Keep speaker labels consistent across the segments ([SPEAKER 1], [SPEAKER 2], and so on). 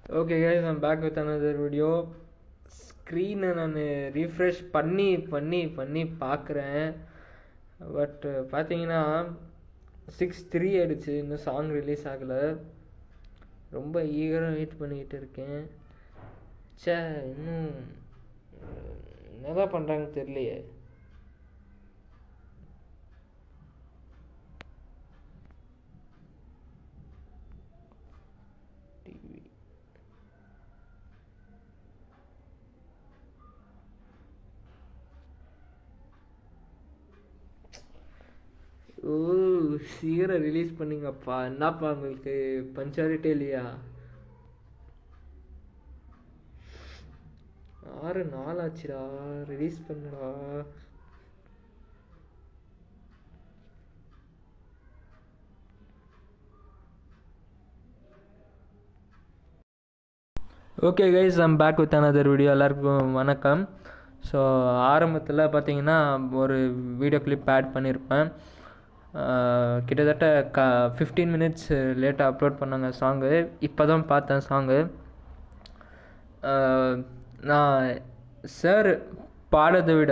[SPEAKER 1] okay guys நான் back with another video ஸ்க்ரீனை நான் ரீஃப்ரெஷ் பண்ணி பண்ணி பண்ணி பார்க்குறேன் பட் பார்த்தீங்கன்னா சிக்ஸ் த்ரீ ஆயிடுச்சு இன்னும் சாங் ரிலீஸ் ஆகலை ரொம்ப ஈகராக வெயிட் பண்ணிக்கிட்டு இருக்கேன் ச்சே இன்னும் என்னதான் பண்ணுறாங்கன்னு தெரியலையே டிவி ஓ சீக்கிரம் ரிலீஸ் பண்ணுங்கப்பா என்னப்பா உங்களுக்கு பஞ்சாலிட்டே இல்லையா ஆறு நாள் ஆச்சுடா ரிலீஸ் பண்ணுடா okay guys I'm back with another video எல்லாருக்கும் வணக்கம் ஸோ ஆரம்பத்தில் பார்த்தீங்கன்னா ஒரு வீடியோ கிளிப் ஆட் பண்ணியிருப்பேன் ஆஹ் கிட்டத்தட்ட க ஃபிஃப்டீன் மினிட்ஸ் லேட்டாக அப்லோட் பண்ணாங்க சாங்கு இப்போ தான் பார்த்தேன் சாங்கு நான் சார் பாடுறதை விட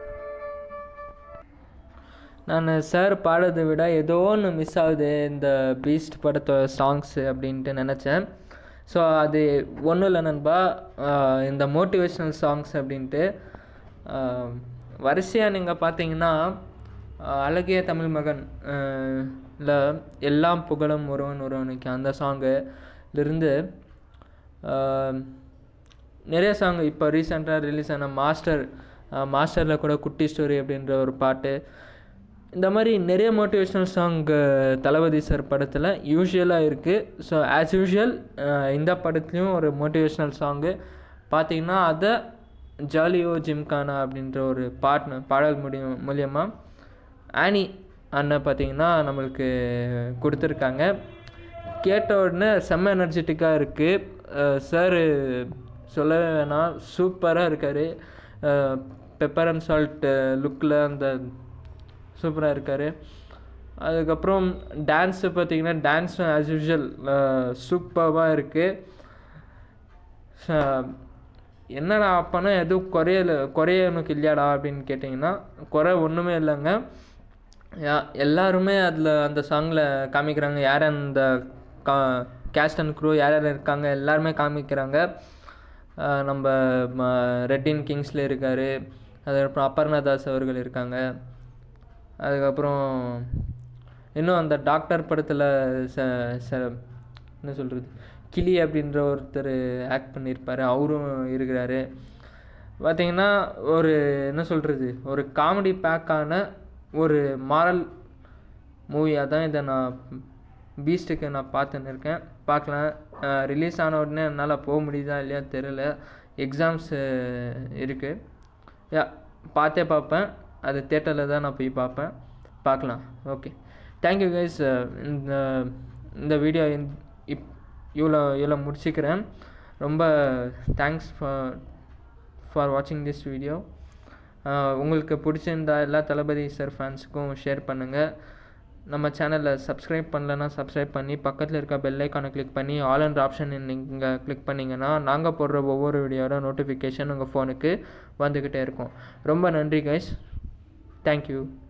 [SPEAKER 1] நான் சார் பாடுறதை விட ஏதோ ஒன்று மிஸ் ஆகுது இந்த பீஸ்ட் படத்தோட சாங்ஸு அப்படின்ட்டு நினச்சேன் ஸோ அது ஒன்றும் இல்லை நண்பா ஆஹ் இந்த மோட்டிவேஷ்னல் சாங்ஸ் அப்படின்ட்டு வரிசையாக நீங்கள் பார்த்தீங்கன்னா ஆஹ் அழகிய தமிழ் மகன் இல்லை எல்லாம் புகழும் ஒருவன் ஒருவனுக்கு அந்த சாங்குலேருந்து நிறைய சாங் இப்போ ரீசெண்டாக ரிலீஸ் ஆன மாஸ்டர் மாஸ்டரில் கூட குட்டி ஸ்டோரி அப்படின்ற ஒரு பாட்டு இந்த மாதிரி நிறைய மோட்டிவேஷ்னல் சாங் தளபதி சார் படத்தில் யூஷுவலாக இருக்குது ஸோ ஆஸ் யூஷுவல் இந்த படத்துலேயும் ஒரு மோட்டிவேஷ்னல் சாங்கு பார்த்தீங்கன்னா அதை ஜாலியோ ஜிம்கானா அப்படின்ற ஒரு பாட்னு பாடல் முடியும் மூலியமாக ஆனி அண்ணன் பார்த்தீங்கன்னா நம்மளுக்கு கொடுத்துருக்காங்க கேட்ட உடனே செம்ம எனர்ஜெட்டிக்காக இருக்குது சார் சொல்லவே வேணாம் சூப்பராக இருக்கார் பெப்பர் அண்ட் சால்ட் லுக்கில் அந்த சூப்பராக இருக்கார் அதுக்கப்புறம் டான்ஸு பார்த்தீங்கன்னா டான்ஸும் ஆஸ் யூஷுவல் சூப்பராக இருக்குது என்னடா அப்போனா எதுவும் குறையல குறைய எனக்கு இல்லையாடா அப்படின்னு கேட்டிங்கன்னா குறை ஒன்றுமே இல்லைங்க யா- எல்லாருமே அதில் அந்த சாங்கில் காமிக்கிறாங்க யார் அந்த கா கேஸ்ட் அண்ட் க்ரூ யார் யார் இருக்காங்க எல்லாருமே காமிக்கிறாங்க ஆஹ் நம்ம ம- ரெட்டின் கிங்ஸில் இருக்கார் அதுக்கப்புறம் அபர்ணா தாஸ் அவர்கள் இருக்காங்க அதுக்கப்புறம் இன்னும் அந்த டாக்டர் படத்தில் ச ச என்ன சொல்கிறது கிளி அப்படின்ற ஒருத்தர் ஆக்ட் பண்ணியிருப்பார் அவரும் இருக்கிறாரு பார்த்தீங்கன்னா ஒரு என்ன சொல்கிறது ஒரு காமெடி பேக்கான ஒரு மாரல் மூவியாக தான் இதை நான் பீஸ்ட்டுக்கு நான் பார்த்துன்னு இருக்கேன் பார்க்கலாம் ரிலீஸ் ஆன உடனே என்னால் போக முடியுதா இல்லையா தெரில எக்ஸாம்ஸ் இருக்குது யா பார்த்தே பார்ப்பேன் அது தேட்டரில் தான் நான் போய் பார்ப்பேன் பார்க்கலாம் ஓகே தேங்க்யூ கைஸ் இந்த இந்த வீடியோ இப் இவ்வளோ இவ்வளோ முடிச்சுக்கிறேன் ரொம்ப தேங்க்ஸ் ஃபார் ஃபார் வாட்சிங் திஸ் வீடியோ உங்களுக்கு பிடிச்சிருந்தா எல்லா தளபதி சார் ஃபேன்ஸுக்கும் ஷேர் பண்ணுங்கள் நம்ம சேனலில் சப்ஸ்கிரைப் பண்ணலன்னா சப்ஸ்கிரைப் பண்ணி பக்கத்தில் இருக்க பெல் ஐக்கானை கிளிக் பண்ணி ஆல் அண்ட் ஆப்ஷன் நீங்கள் கிளிக் பண்ணிங்கன்னா நாங்கள் போடுற ஒவ்வொரு வீடியோட நோட்டிஃபிகேஷன் உங்கள் ஃபோனுக்கு வந்துக்கிட்டே இருக்கும் ரொம்ப நன்றி கைஸ் தேங்க்யூ